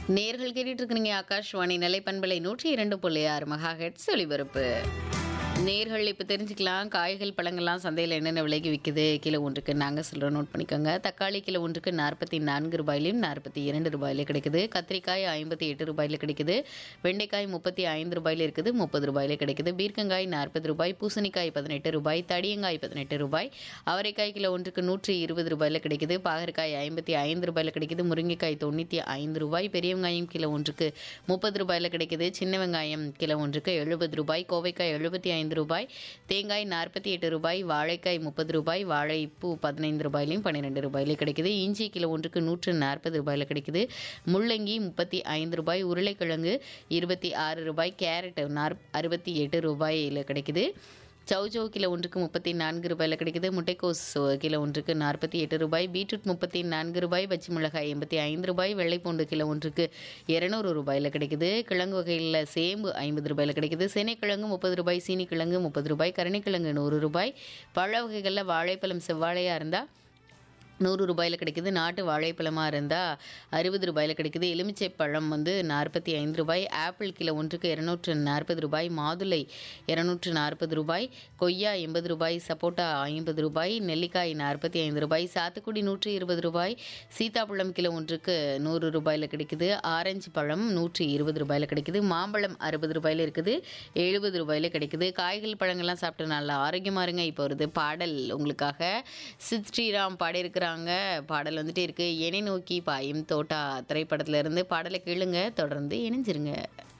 நேர்கள் கேட்டுட்டு இருக்கிறீங்க ஆகாஷ்வாணி நிலைப்பண்பலை நூற்றி இரண்டு புள்ளி ஆறு மகா ஹெட்ஸ் ஒளிபரப்பு நேர்கள் இப்போ தெரிஞ்சுக்கலாம் காய்கள் பழங்கள்லாம் சந்தையில் என்னென்ன விலைக்கு விற்குது கிலோ ஒன்றுக்கு நாங்கள் சொல்கிறோம் நோட் பண்ணிக்கோங்க தக்காளி கிலோ ஒன்றுக்கு நாற்பத்தி நான்கு ரூபாயிலையும் நாற்பத்தி இரண்டு ரூபாயில கிடைக்குது கத்திரிக்காய் ஐம்பத்தி எட்டு ரூபாயில கிடைக்குது வெண்டைக்காய் முப்பத்தி ஐந்து ரூபாயில இருக்குது முப்பது ரூபாயில கிடைக்குது பீர்க்கங்காய் நாற்பது ரூபாய் பூசணிக்காய் பதினெட்டு ரூபாய் தடியங்காய் பதினெட்டு ரூபாய் அவரைக்காய் கிலோ ஒன்றுக்கு நூற்றி இருபது ரூபாயில கிடைக்குது பாகற்காய் ஐம்பத்தி ஐந்து ரூபாயில கிடைக்குது முருங்கைக்காய் தொண்ணூற்றி ஐந்து ரூபாய் பெரிய வெங்காயம் கிலோ ஒன்றுக்கு முப்பது ரூபாயில கிடைக்குது சின்ன வெங்காயம் கிலோ ஒன்றுக்கு எழுபது ரூபாய் கோவைக்காய் எழுபத்தி ஐந்து ரூபாய் தேங்காய் நாற்பத்தி எட்டு ரூபாய் வாழைக்காய் முப்பது ரூபாய் வாழைப்பூ பதினைந்து ரூபாயிலையும் பன்னிரெண்டு ரூபாயிலையும் கிடைக்குது இஞ்சி கிலோ ஒன்றுக்கு நூற்று நாற்பது ரூபாயில கிடைக்குது முள்ளங்கி முப்பத்தி ஐந்து ரூபாய் உருளைக்கிழங்கு இருபத்தி ஆறு ரூபாய் கேரட் நாற் அறுபத்தி எட்டு ரூபாயில் கிடைக்குது சௌச்சௌ கிலோ ஒன்றுக்கு முப்பத்தி நான்கு ரூபாயில் கிடைக்குது முட்டைக்கோஸ் கிலோ ஒன்றுக்கு நாற்பத்தி எட்டு ரூபாய் பீட்ரூட் முப்பத்தி நான்கு ரூபாய் பச்சை மிளகாய் எண்பத்தி ஐந்து ரூபாய் வெள்ளைப்பூண்டு கிலோ ஒன்றுக்கு இரநூறு ரூபாயில் கிடைக்குது கிழங்கு வகையில் சேம்பு ஐம்பது ரூபாயில் கிடைக்குது சேனைக்கிழங்கு முப்பது ரூபாய் சீனிக்கிழங்கு முப்பது ரூபாய் கருணைக்கிழங்கு நூறு ரூபாய் பழ வகைகளில் வாழைப்பழம் செவ்வாழையாக இருந்தால் நூறு ரூபாயில் கிடைக்குது நாட்டு வாழைப்பழமாக இருந்தால் அறுபது ரூபாயில் கிடைக்குது எலுமிச்சை பழம் வந்து நாற்பத்தி ஐந்து ரூபாய் ஆப்பிள் கிலோ ஒன்றுக்கு இரநூற்று நாற்பது ரூபாய் மாதுளை இரநூற்று நாற்பது ரூபாய் கொய்யா எண்பது ரூபாய் சப்போட்டா ஐம்பது ரூபாய் நெல்லிக்காய் நாற்பத்தி ஐந்து ரூபாய் சாத்துக்குடி நூற்றி இருபது ரூபாய் சீதாப்பழம் கிலோ ஒன்றுக்கு நூறு ரூபாயில் கிடைக்குது ஆரஞ்சு பழம் நூற்றி இருபது ரூபாயில் கிடைக்குது மாம்பழம் அறுபது ரூபாயில் இருக்குது எழுபது ரூபாயில் கிடைக்குது காய்கள் பழங்கள்லாம் சாப்பிட்டு நல்லா ஆரோக்கியமாக இருங்க இப்போ வருது பாடல் உங்களுக்காக சித் ஸ்ரீராம் பாடியிருக்கிறாங்க பாடல் வந்துட்டே இருக்கு என்னை நோக்கி பாயும் தோட்டா திரைப்படத்துல இருந்து பாடலை கேளுங்க தொடர்ந்து இணைஞ்சிருங்க